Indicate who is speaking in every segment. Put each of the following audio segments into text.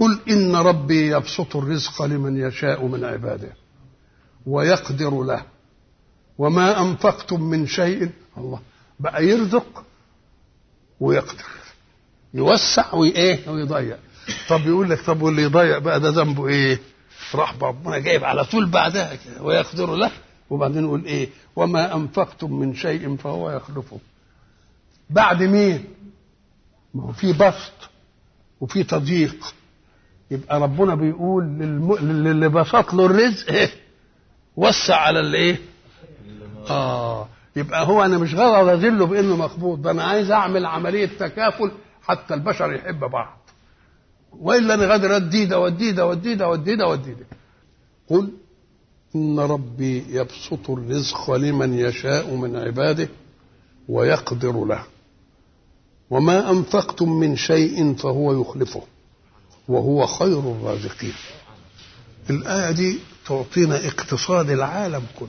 Speaker 1: قل إن ربي يبسط الرزق لمن يشاء من عباده ويقدر له وما أنفقتم من شيء الله بقى يرزق ويقدر يوسع وإيه ويضيع طب يقول لك طب واللي يضيع بقى ده ذنبه إيه راح ربنا جايب على طول بعدها كده ويقدر له وبعدين يقول إيه وما أنفقتم من شيء فهو يخلفه بعد مين ما هو في بسط وفي تضييق يبقى ربنا بيقول للم... للي بسط له الرزق إيه؟ وسع على الايه اه يبقى هو انا مش غرض اذله بانه مخبوط ده انا عايز اعمل عمليه تكافل حتى البشر يحب بعض والا انا غادر ادي ده وادي ده وادي ده وادي ده وادي ده قل ان ربي يبسط الرزق لمن يشاء من عباده ويقدر له وما انفقتم من شيء فهو يخلفه وهو خير الرازقين الآية دي تعطينا اقتصاد العالم كله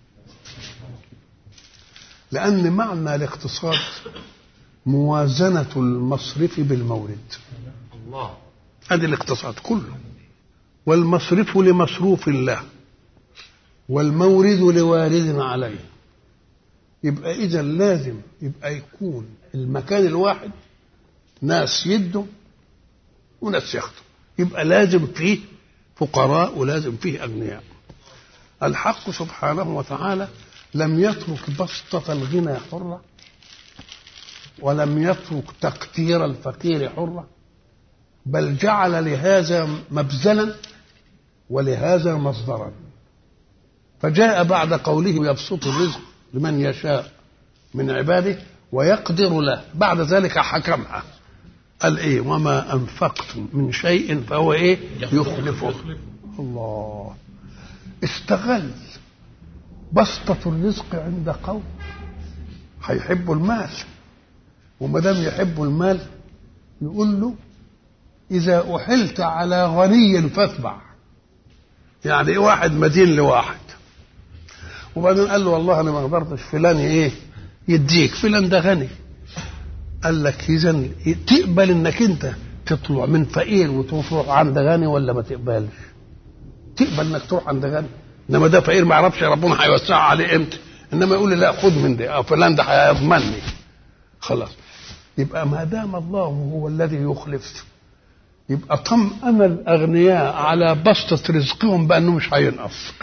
Speaker 1: لأن معنى الاقتصاد موازنة المصرف بالمورد
Speaker 2: الله
Speaker 1: هذا الاقتصاد كله والمصرف لمصروف الله والمورد لوارد عليه يبقى إذا لازم يبقى يكون المكان الواحد ناس يدوا وناس ياخدوا يبقى لازم فيه فقراء ولازم فيه أغنياء الحق سبحانه وتعالى لم يترك بسطة الغنى حرة ولم يترك تقتير الفقير حرة بل جعل لهذا مبذلا ولهذا مصدرا فجاء بعد قوله يبسط الرزق لمن يشاء من عباده ويقدر له بعد ذلك حكمها قال ايه وما انفقتم من شيء فهو ايه يخلفه الله استغل بسطة الرزق عند قوم هيحبوا المال وما دام يحبوا المال يقول له إذا أحلت على غني فاتبع يعني واحد مدين لواحد وبعدين قال له والله أنا ما قدرتش فلان إيه يديك فلان ده غني قال لك إذا تقبل إنك أنت تطلع من فقير وتروح عند غني ولا ما تقبلش؟ تقبل إنك تروح عند غني انما ده فقير ما يعرفش ربنا هيوسعه عليه امتى انما يقول لي لا خد من ده أو فلان ده هيضمنني خلاص يبقى ما دام الله هو الذي يخلف يبقى طمأن الأغنياء على بسطة رزقهم بأنه مش هينقص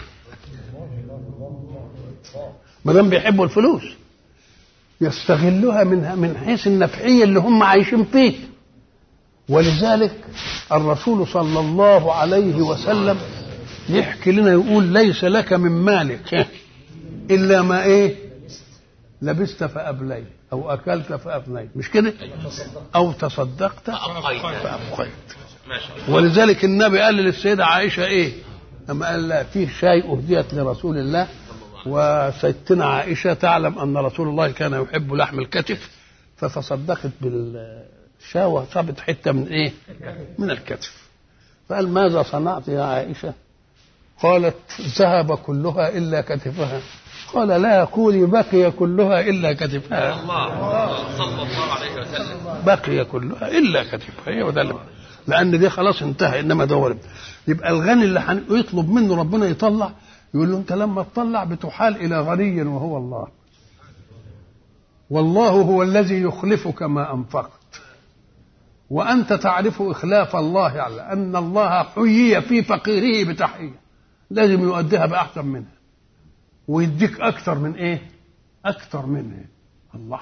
Speaker 1: ما دام بيحبوا الفلوس يستغلها من من حيث النفعية اللي هم عايشين فيه ولذلك الرسول صلى الله عليه وسلم يحكي لنا يقول ليس لك من مالك الا ما ايه لبست فابليت او اكلت فافنيت مش كده او تصدقت
Speaker 2: فأبقيت.
Speaker 1: فابقيت
Speaker 2: ما شاء الله
Speaker 1: ولذلك النبي قال للسيده عائشه ايه لما قال لها فيه شاي اهديت لرسول الله وستنا عائشه تعلم ان رسول الله كان يحب لحم الكتف فتصدقت بالشاوة صابت حته من ايه من الكتف فقال ماذا صنعت يا عائشه قالت ذهب كلها الا كتفها قال لا قولي بقي كلها الا كتفها
Speaker 2: الله صلى الله عليه وسلم
Speaker 1: بقي كلها الا كتفها هي وده اللي- لان دي خلاص انتهى انما ده ولد يبقى الغني اللي حن- يطلب منه ربنا يطلع يقول له انت لما تطلع بتحال الى غني وهو الله والله هو الذي يخلفك ما انفقت وانت تعرف اخلاف الله على ان الله حيي في فقيره بتحيه لازم يؤديها باحسن منها ويديك اكثر من ايه اكثر منها الله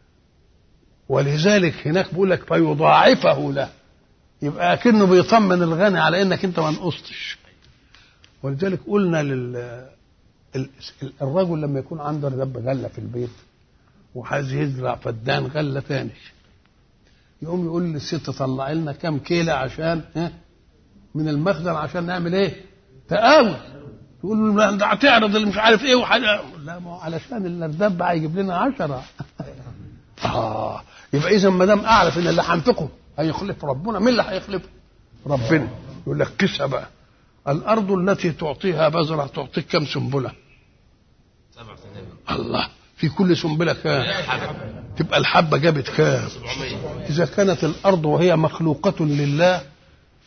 Speaker 1: ولذلك هناك بيقول لك فيضاعفه له يبقى كأنه بيطمن الغني على انك انت ما نقصتش ولذلك قلنا لل ال- الرجل لما يكون عنده رب غله في البيت وعايز يزرع فدان غله تاني يقوم يقول للست طلعي لنا كام كيلة عشان ها من المخزن عشان نعمل ايه؟ تقاوي تقول له لا، ده هتعرض اللي مش عارف ايه وحاجه لا ما هو علشان الارداب هيجيب لنا عشرة اه يبقى اذا ما دام اعرف ان اللي هنفقه هيخلف ربنا مين اللي هيخلفه؟ ربنا يقول لك قسها بقى الارض التي تعطيها بذره تعطيك كم سنبله؟
Speaker 2: سبع سنين
Speaker 1: الله في كل سنبله كام؟
Speaker 2: حبب
Speaker 1: تبقى الحبه جابت كام؟
Speaker 2: 700
Speaker 1: إذا كانت الأرض وهي مخلوقة لله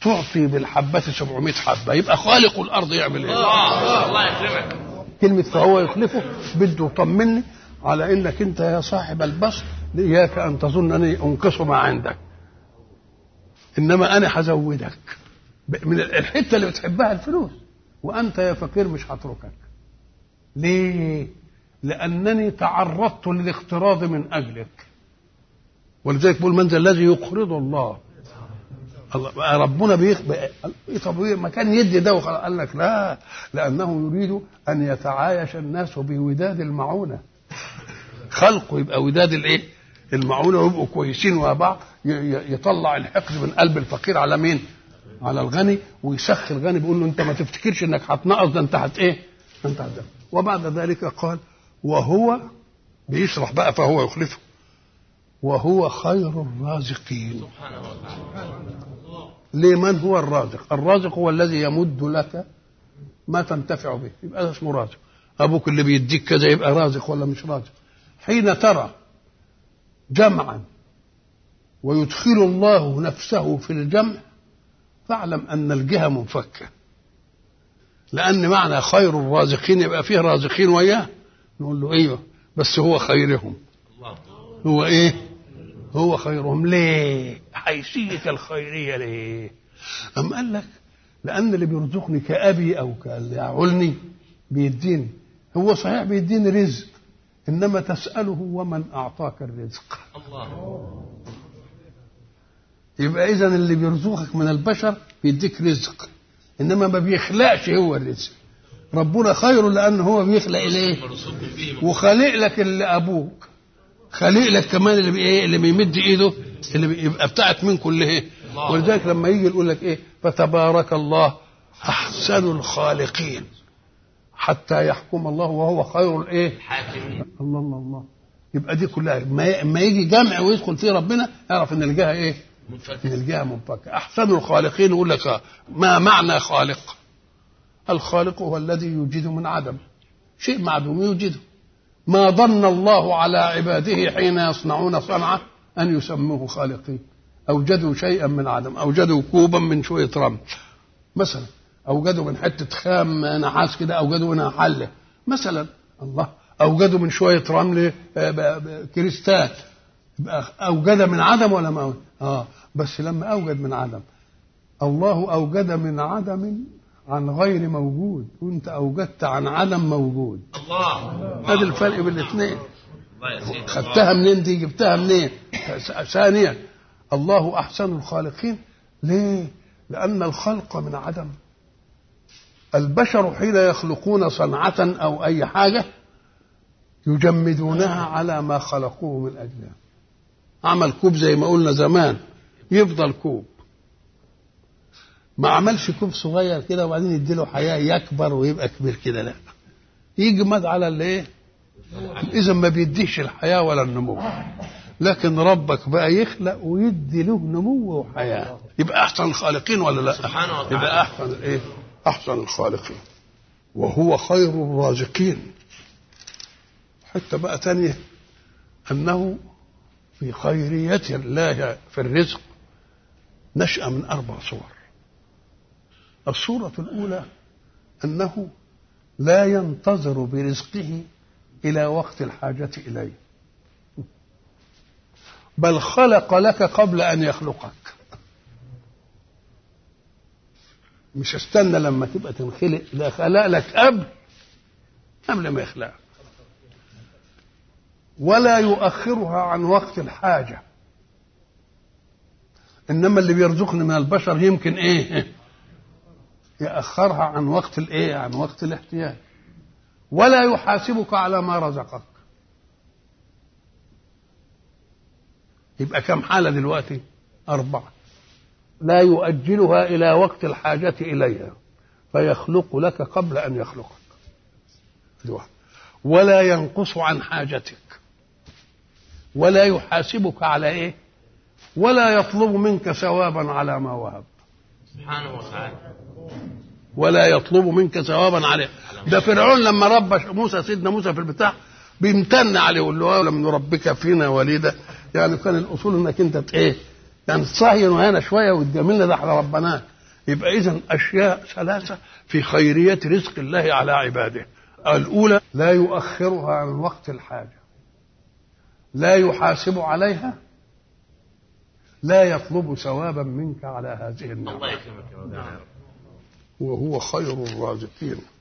Speaker 1: تعطي بالحبة 700 حبة يبقى خالق الأرض يعمل إيه؟
Speaker 2: الله الله يكرمك
Speaker 1: كلمة فهو يخلفه بده يطمني على انك انت يا صاحب البسط اياك ان تظن اني انقص ما عندك انما انا هزودك ب- من الحته اللي بتحبها الفلوس وانت يا فقير مش هتركك ليه لانني تعرضت للاقتراض من اجلك ولذلك بيقول من ذا الذي يقرض الله الله بقى ربنا بيخ... بقى... إيه طب إيه ما كان يدي ده وخلاص قال لك لا لانه يريد ان يتعايش الناس بوداد المعونه خلقه يبقى وداد الايه المعونه ويبقوا كويسين مع بعض ي- ي- يطلع الحقد من قلب الفقير على مين على الغني ويسخي الغني بيقول له انت ما تفتكرش انك هتنقص ده انت هت ايه انت هت وبعد ذلك قال وهو بيشرح بقى فهو يخلفه وهو خير الرازقين
Speaker 2: سبحانه وتعالى
Speaker 1: لمن هو الرازق الرازق هو الذي يمد لك ما تنتفع به يبقى ده اسمه رازق ابوك اللي بيديك كذا يبقى رازق ولا مش رازق حين ترى جمعا ويدخل الله نفسه في الجمع فاعلم ان الجهه منفكه لان معنى خير الرازقين يبقى فيه رازقين وياه نقول له ايوه بس هو خيرهم
Speaker 2: الله
Speaker 1: هو ايه هو خيرهم ليه حيثية الخيرية ليه أم قال لك لأن اللي بيرزقني كأبي أو كاللي يعولني بيديني هو صحيح بيديني رزق إنما تسأله ومن أعطاك الرزق
Speaker 2: الله
Speaker 1: يبقى إذا اللي بيرزقك من البشر بيديك رزق إنما ما بيخلقش هو الرزق ربنا خير لأن هو بيخلق إليه
Speaker 2: مرزوق فيه
Speaker 1: وخالق لك اللي ابوك خالق لك كمان اللي بي ايه اللي بيمد ايده اللي بيبقى بتاعت من كل ايه
Speaker 2: الله.
Speaker 1: ولذلك لما يجي يقول لك ايه فتبارك الله احسن الخالقين حتى يحكم الله وهو خير الايه
Speaker 2: حاكمين
Speaker 1: الله الله الله يبقى دي كلها ما ما يجي جمع ويدخل فيه ربنا اعرف ان الجهه ايه ان
Speaker 2: منفك
Speaker 1: الجهه منفكه احسن الخالقين يقول لك آه، ما معنى خالق الخالق هو الذي يوجد من عدم شيء معدوم يوجده ما ظن الله على عباده حين يصنعون صنعه ان يسموه خالقين اوجدوا شيئا من عدم اوجدوا كوبا من شويه رمل مثلا اوجدوا من حته خام نحاس كده اوجدوا منها حله مثلا الله اوجدوا من شويه رمل آه، ب- ب- كريستال يبقى اوجد من عدم ولا ما أوجد؟ اه بس لما اوجد من عدم الله اوجد من عدم عن غير موجود وانت اوجدت عن عدم موجود
Speaker 2: الله
Speaker 1: هذا الفرق بين الاثنين
Speaker 2: الله يا سيدي
Speaker 1: خدتها منين دي جبتها منين ث- ثانيا الله احسن الخالقين ليه لان الخلق من عدم البشر حين يخلقون صنعه او اي حاجه يجمدونها على ما خلقوه من اجلها عمل كوب زي ما قلنا زمان يفضل كوب ما عملش كوب صغير كده وبعدين يديله حياه يكبر ويبقى كبير كده لا يجمد على اللي ايه اذا ما بيديش الحياه ولا النمو لكن ربك بقى يخلق ويدي له نمو وحياه يبقى احسن الخالقين ولا لا
Speaker 2: سبحانه وتعالى.
Speaker 1: يبقى احسن الايه احسن الخالقين وهو خير الرازقين حتى بقى تانية انه في خيرية الله في الرزق نشأ من أربع صور الصورة الأولى أنه لا ينتظر برزقه إلى وقت الحاجة إليه بل خلق لك قبل أن يخلقك مش استنى لما تبقى تنخلق لا خلق لك قبل قبل ما يخلقك ولا يؤخرها عن وقت الحاجة إنما اللي بيرزقني من البشر يمكن إيه يأخرها عن وقت الإيه عن وقت الاحتياج ولا يحاسبك على ما رزقك يبقى كم حالة دلوقتي أربعة لا يؤجلها إلى وقت الحاجة إليها فيخلق لك قبل أن يخلقك دي واحدة. ولا ينقص عن حاجتك ولا يحاسبك على ايه ولا يطلب منك ثوابا على ما وهب
Speaker 2: سبحانه وتعالى
Speaker 1: ولا يطلب منك ثوابا عليه ده فرعون لما ربى موسى سيدنا موسى في البتاع بيمتن عليه يقول له لم نربك فينا وليدا يعني كان الاصول انك انت ت- ايه يعني تصهين وهنا شويه وتجاملنا ده احنا ربناك يبقى إذا أشياء ثلاثة في خيرية رزق الله على عباده الأولى لا يؤخرها عن وقت الحاجة لا يحاسب عليها لا يطلب ثوابا منك على هذه النعمة
Speaker 2: الله يكرمك يا مولانا
Speaker 1: وهو خير الرازقين